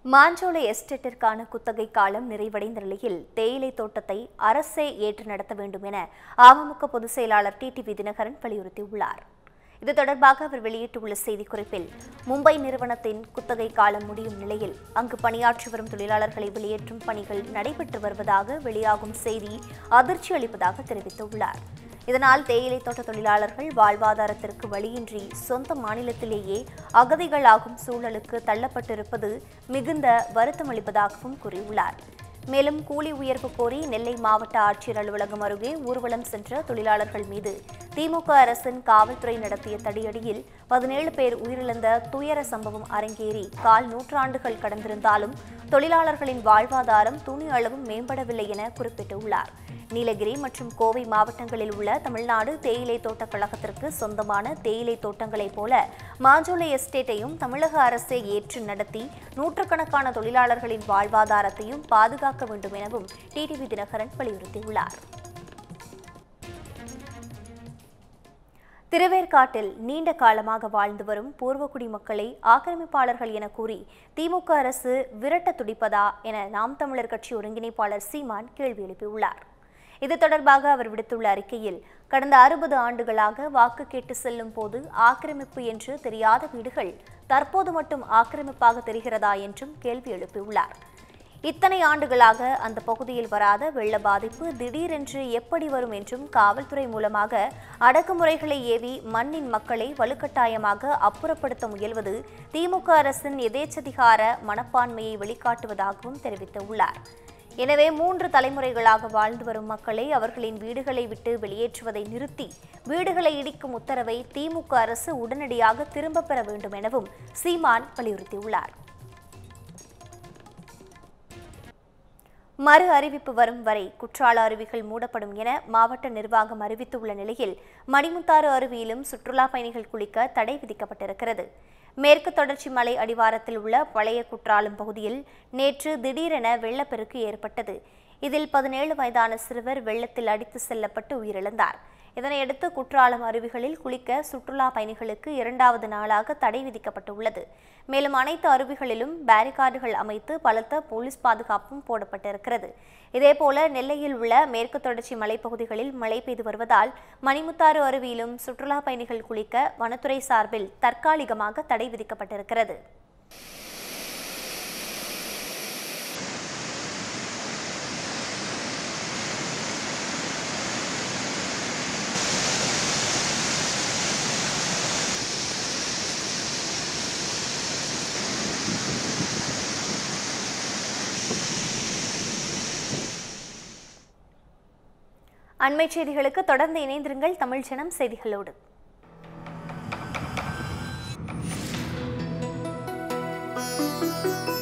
மாஞ்சோலை எஸ்டேட்டிற்கான குத்தகை காலம் நிறைவடைந்த நிலையில் தேயிலை தோட்டத்தை அரசே ஏற்று நடத்த வேண்டும் என அமமுக பொதுச் செயலாளர் டிடிவி தினகரன் வலியுறுத்தியுள்ளார் இது தொடர்பாக அவர் வெளியிட்டுள்ள செய்திக்குறிப்பில் மும்பை நிறுவனத்தின் குத்தகை காலம் முடியும் நிலையில் அங்கு பணியாற்றி வரும் தொழிலாளர்களை வெளியேற்றும் பணிகள் நடைபெற்று வருவதாக வெளியாகும் செய்தி அதிர்ச்சி அளிப்பதாக தெரிவித்துள்ளார் இதனால் தேயிலை தோட்ட தொழிலாளர்கள் வாழ்வாதாரத்திற்கு வழியின்றி சொந்த மாநிலத்திலேயே அகதிகளாகும் சூழலுக்கு தள்ளப்பட்டிருப்பது மிகுந்த வருத்தமளிப்பதாகவும் கூறியுள்ளார் மேலும் கூலி உயர்வு கோரி நெல்லை மாவட்ட ஆட்சியர் அலுவலகம் அருகே ஊர்வலம் சென்ற தொழிலாளர்கள் மீது திமுக அரசின் காவல்துறை நடத்திய தடியடியில் பதினேழு பேர் உயிரிழந்த துயர சம்பவம் அரங்கேறி கால் நூற்றாண்டுகள் கடந்திருந்தாலும் தொழிலாளர்களின் வாழ்வாதாரம் துணி அளவும் மேம்படவில்லை என குறிப்பிட்டுள்ளார் நீலகிரி மற்றும் கோவை மாவட்டங்களில் உள்ள தமிழ்நாடு தேயிலை தோட்டக் கழகத்திற்கு சொந்தமான தேயிலை தோட்டங்களைப் போல மாஞ்சோலை எஸ்டேட்டையும் தமிழக அரசே ஏற்று நடத்தி நூற்றுக்கணக்கான தொழிலாளர்களின் வாழ்வாதாரத்தையும் பாதுகாக்க வேண்டும் எனவும் டிடிவி தினகரன் வலியுறுத்தியுள்ளார் திருவேற்காட்டில் நீண்ட காலமாக வாழ்ந்து வரும் பூர்வக்குடி மக்களை ஆக்கிரமிப்பாளர்கள் என கூறி திமுக அரசு விரட்ட துடிப்பதா என நாம் தமிழர் கட்சி ஒருங்கிணைப்பாளர் சீமான் கேள்வி எழுப்பியுள்ளார் இது தொடர்பாக அவர் விடுத்துள்ள அறிக்கையில் கடந்த அறுபது ஆண்டுகளாக வாக்கு கேட்டு செல்லும் போது ஆக்கிரமிப்பு என்று தெரியாத வீடுகள் தற்போது மட்டும் ஆக்கிரமிப்பாக தெரிகிறதா என்றும் கேள்வி எழுப்பியுள்ளார் இத்தனை ஆண்டுகளாக அந்த பகுதியில் வராத வெள்ள பாதிப்பு திடீரென்று எப்படி வரும் என்றும் காவல்துறை மூலமாக அடக்குமுறைகளை ஏவி மண்ணின் மக்களை வலுக்கட்டாயமாக அப்புறப்படுத்த முயல்வது திமுக அரசின் எதேச்சதிகார மனப்பான்மையை வெளிக்காட்டுவதாகவும் தெரிவித்துள்ளார் எனவே மூன்று தலைமுறைகளாக வாழ்ந்து வரும் மக்களை அவர்களின் வீடுகளை விட்டு வெளியேற்றுவதை நிறுத்தி வீடுகளை இடிக்கும் உத்தரவை திமுக அரசு உடனடியாக திரும்பப் பெற வேண்டும் எனவும் சீமான் வலியுறுத்தியுள்ளார் மறு அறிவிப்பு வரும் வரை குற்றால அருவிகள் மூடப்படும் என மாவட்ட நிர்வாகம் அறிவித்துள்ள நிலையில் மணிமுத்தாறு அருவியிலும் சுற்றுலா பயணிகள் குளிக்க தடை விதிக்கப்பட்டிருக்கிறது மேற்கு தொடர்ச்சி மலை அடிவாரத்தில் உள்ள பழைய குற்றாலம் பகுதியில் நேற்று திடீரென வெள்ளப்பெருக்கு ஏற்பட்டது இதில் பதினேழு வயதான சிறுவர் வெள்ளத்தில் அடித்து செல்லப்பட்டு உயிரிழந்தார் இதனையடுத்து குற்றாலம் அருவிகளில் குளிக்க சுற்றுலா பயணிகளுக்கு இரண்டாவது நாளாக தடை விதிக்கப்பட்டுள்ளது மேலும் அனைத்து அருவிகளிலும் பேரிகார்டுகள் அமைத்து பலத்த போலீஸ் பாதுகாப்பும் போடப்பட்டிருக்கிறது இதேபோல நெல்லையில் உள்ள மேற்கு தொடர்ச்சி மலைப்பகுதிகளில் மழை பெய்து வருவதால் மணிமுத்தாறு அருவியிலும் சுற்றுலா பயணிகள் குளிக்க வனத்துறை சார்பில் தற்காலிகமாக தடை விதிக்கப்பட்டிருக்கிறது அண்மை செய்திகளுக்கு தொடர்ந்து இணைந்திருங்கள் தமிழ் ஜனம் செய்திகளோடு Thank you.